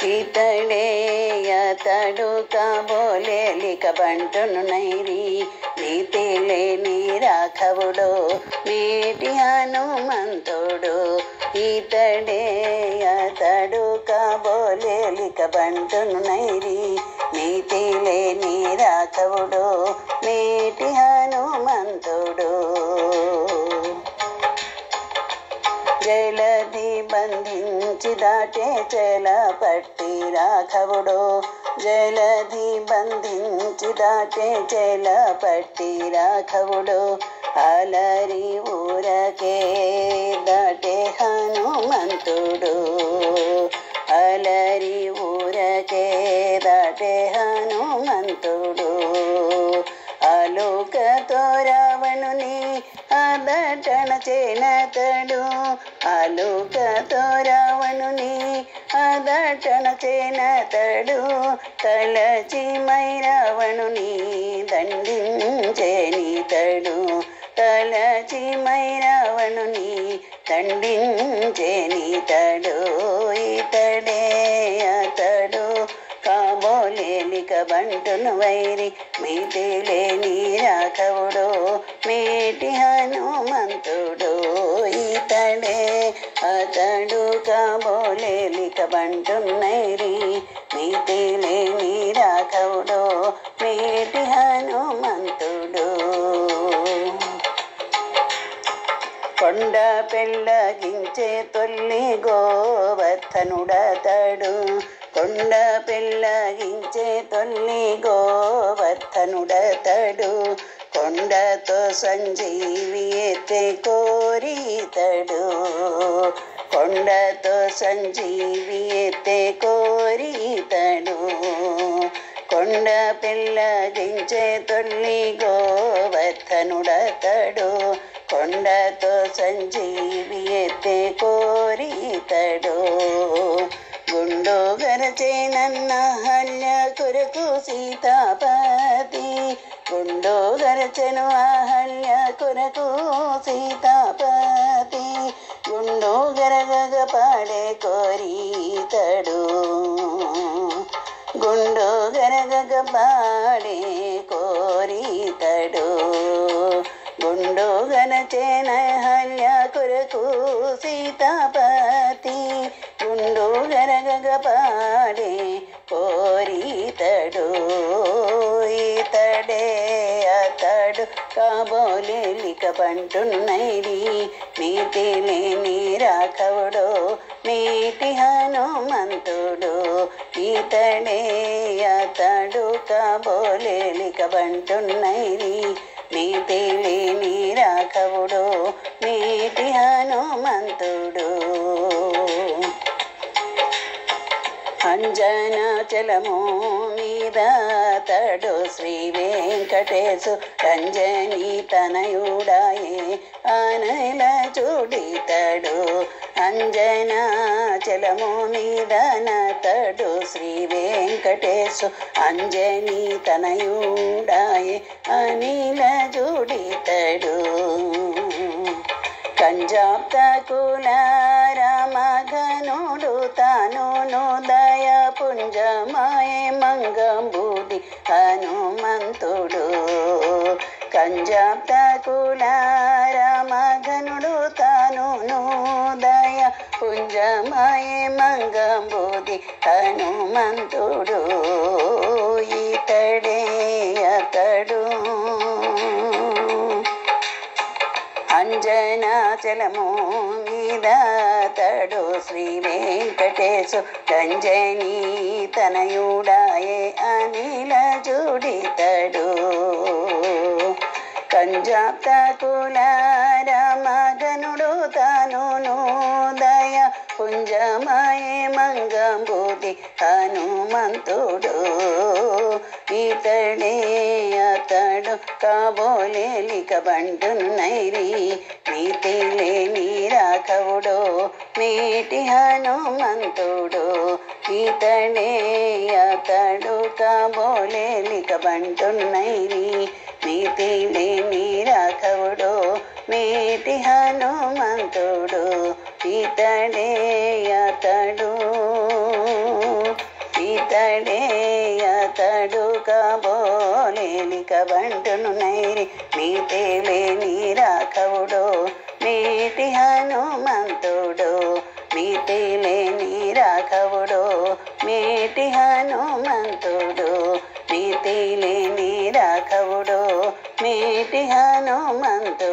ఇతడే అతడు కాబోలే లిక బంటును నైరి నీతి లేని రాఘవుడు మేటి హనుమంతుడు ఇతడే అతడు కాబోలే లిక బంటును నైరి నీతి లేని రాఘవుడు మేటి హనుమంతుడు జలధి బంధించి దాటే చెల పట్టి రాఘవుడు జలధి బంధించి దాటే చెల పట్టి రాఘవుడు అలరి ఊరకే దాటే హనుమంతుడు అలరి ఊరకే దాటే హనుమంతుడు ఆలోకతో రావణుని ఆదటన చేనతడు ఆలోకతో రావణుని ఆదటన చేనతడు తలచి మై రావణుని దండించేనితడు తలచి మై రావణుని దండించేనితడు ఇతడే అతడు కాబోలేలిక బంటును వైరి మీటి లేని రాఘవుడు మేటి హనుమంతుడు ఇతడే అతడు కాబోలేలిక బంటున్నైరి మీటి లేని రాఘవుడు మేటి హనుమంతుడు కొండ పెళ్ళగించే తొల్లి గోవర్ధనుడతడు కొండ పెళ్ళగించే తొల్లి గోవర్ధనుడతడు కొండతో సంజీవి ఎత్తే కోరితడు కొండతో సంజీవి ఎత్తే కోరితడు కొండ పిల్లగించే తొల్లి గోవర్ధనుడతడు కొండతో సంజీవి ఎత్తే కోరితడు గుండు గరచే నన్న హల్య కొరకు సీతాపతి గుండు గరచెను అహల్య కొరకు సీతాపతి గుండు గరగగ పాడే కోరితడు గుండు గరగగ పాడే కోరితడు గుండు గనచేన హల్య కొరకు సీతాపతి గుండు గరగగ పాడే కోరితడు ఇతడే అతడు కాబోలేలిక పంటున్నైరి నీతి లేని రాఘవుడు నీటి హనుమంతుడు ఇతడే అతడు కాబోలేలిక బంటున్నైరి నీతి లేని రాఘవుడు నీటి హనుమంతుడు అంజనాచలము మీద తడు శ్రీ వెంకటేశు రంజని తనయుడాయే ఆనల చూడితడు అంజనాచలము మీద నతడు శ్రీ వెంకటేశు అంజని తనయుడాయే అనిల చూడితడు కంజాప్త కుల రామఘనుడు తాను దయ పుంజమాయ మంగంబుది హనుమంతుడు కంజాప్త కుల రామఘనుడు తాను దయ పుంజమాయ మంగంబుది హనుమంతుడు ఇతడే అతడు అంజనాచలము మీద తడు శ్రీ వెంకటేశు గంజని తనయుడాయే అనిల జుడితడు కంజాప్త కుల రామగనుడు తాను దయ పుంజమాయే మంగంబుది హనుమంతుడు ఇతడే అతడు కాబోలేలిక బంటును నైరి నీతి లేని రాఘవుడు మేటి హనుమంతుడు ఇతడే అతడు కాబోలేలిక బంటును నైరి నీతి లేని రాఘవుడు మేటి హనుమంతుడు ఇతడే అతడు ఇతడే అతడు కాబోలేలిక బంటును నైరి మీతేలే నీరాకవుడో మేటి హనుమంతుడు మీతేలే నీరాకవుడో మేటి హనుమంతుడు మీతేలే నీరాకవుడో మేటి హనుమంతుడు